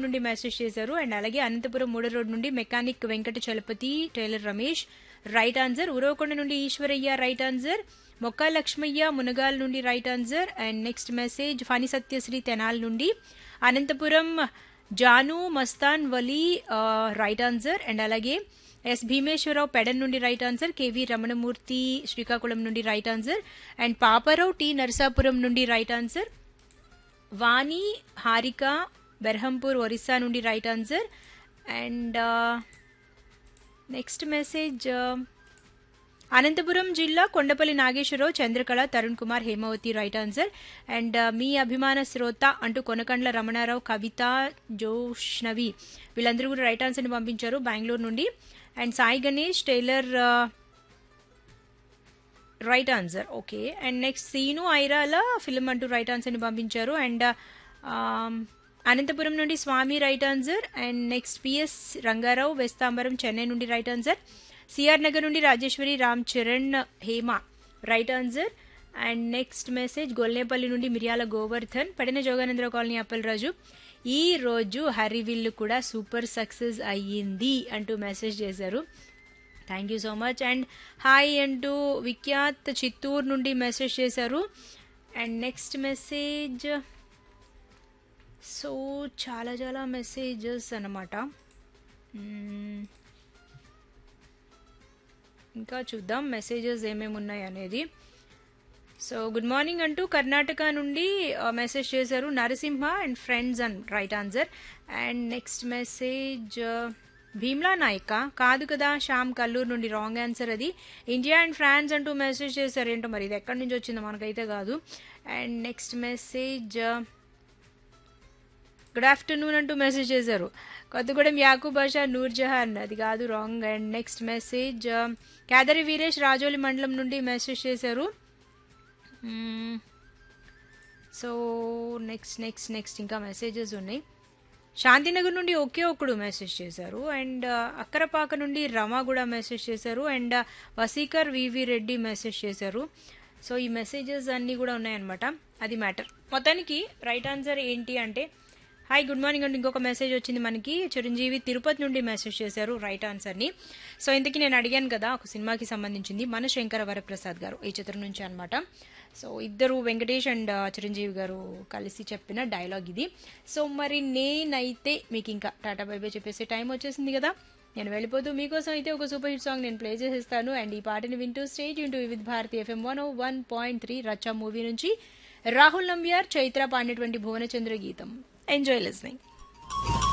నుండి మెసేజ్ చేశారు అండ్ అలాగే అనంతపురం మూడో రోడ్ నుండి mechanic Venkata Chalapathi tailor Ramesh right answer Uravakonda నుండి ఈశ్వరయ్య రైట్ ఆన్సర్ మొక్క లక్ష్మయ్య మునగాల్ నుండి right answer and next message Phani Satyasri Tenali నుండి Anantapuram Janu Mastan Vali right answer and అలాగే ఎస్ భీమేశ్వరరావు పెడన్ నుండి right answer K V Ramanamurthy Srikakulam నుండి right answer and Paparao T Narasapuram నుండి రైట్ ఆన్సర్ వాణి హారిక బెర్హంపూర్ ఒరిస్సా నుండి right answer and next message Anantapuram జిల్లా Kondapalli Nageswararao Chandrakala Tarun Kumar Hemavathi right answer and మీ అభిమాన శ్రోత అంటూ కొనకండ్ల రమణారావు కవిత జోష్నవి వీళ్ళందరూ కూడా రైట్ ఆన్సర్ని పంపించారు బెంగళూరు నుండి and Sai Ganesh tailor right answer okay and next Seenu Airala film అంటూ రైట్ ఆన్సర్ని పంపించారు అండ్ అనంతపురం నుండి Swamy right answer and next P S Rangarao Vesthambaram Chennai నుండి రైట్ ఆన్సర్ సిఆర్ నగర్ నుండి Rajeshwari Ram Charan Hema right answer and next message Golnepalli నుండి మిర్యాల గోవర్ధన్ పడిన జోగానందరావు కాలనీ అప్పలరాజు ఈ రోజు హరివిల్లు కూడా సూపర్ సక్సెస్ అయ్యింది అంటూ మెసేజ్ చేశారు thank you so much and hi అంటూ విఖ్యాత్ చిత్తూరు నుండి మెసేజ్ చేశారు అండ్ నెక్స్ట్ మెసేజ్ సో చాలా చాలా మెసేజెస్ అన్నమాట ఇంకా చూద్దాం మెసేజెస్ ఏమేమి ఉన్నాయి అనేది సో గుడ్ మార్నింగ్ అంటూ కర్ణాటక నుండి మెసేజ్ చేశారు Narasimha and friends and right answer and next message Bheemla Nayak కాదు కదా శ్యామ్ కల్లూరు నుండి రాంగ్ ఆన్సర్ అది ఇండియా అండ్ ఫ్రాన్స్ అంటూ మెసేజ్ చేశారు ఏంటో మరి ఇది ఎక్కడి నుంచి వచ్చిందో మనకైతే కాదు and next message good afternoon అంటూ మెసేజ్ చేశారు కొత్తగూడెం యాకూబ్ బాషా నూర్ జహాన్ అది కాదు wrong and next message Kedari Veeresh Rajoli మండలం నుండి మెసేజ్ చేశారు సో నెక్స్ట్ నెక్స్ట్ నెక్స్ట్ ఇంకా మెసేజెస్ ఉన్నాయి శాంతినగర్ నుండి ఒకే ఒక్కడు మెసేజ్ చేశారు అండ్ అక్కరపాక నుండి రమ కూడా మెసేజ్ చేశారు and Waseekar V V Reddy message చేశారు సో ఈ మెసేజెస్ అన్నీ కూడా ఉన్నాయన్నమాట అది మ్యాటర్ మొత్తానికి రైట్ ఆన్సర్ ఏంటి అంటే హాయ్ గుడ్ మార్నింగ్ అండి ఇంకొక మెసేజ్ వచ్చింది మనకి చిరంజీవి తిరుపతి నుండి మెసేజ్ చేశారు రైట్ ఆన్సర్ని సో ఇంతకీ నేను అడిగాను కదా ఒక సినిమాకి సంబంధించింది మన శంకర వరప్రసాద్ గారు ఈ చిత్రం నుంచి అనమాట సో ఇద్దరు వెంకటేష్ అండ్ చిరంజీవి గారు కలిసి చెప్పిన డైలాగ్ ఇది సో మరి నేనైతే మీకు ఇంకా టాటా బైబే చెప్పేసే టైం వచ్చేసింది కదా నేను వెళ్ళిపోతూ మీకోసం అయితే ఒక సూపర్ హిట్ సాంగ్ నేను ప్లే చేసేస్తాను అండ్ ఈ పాటని వింటూ stay tuned to Vividh Bharati FM one O one point three Racha movie నుంచి రాహుల్ నంబియార్ చైత్ర పాడినటువంటి భువనచంద్ర గీతం ఎంజాయ్ లిస్నింగ్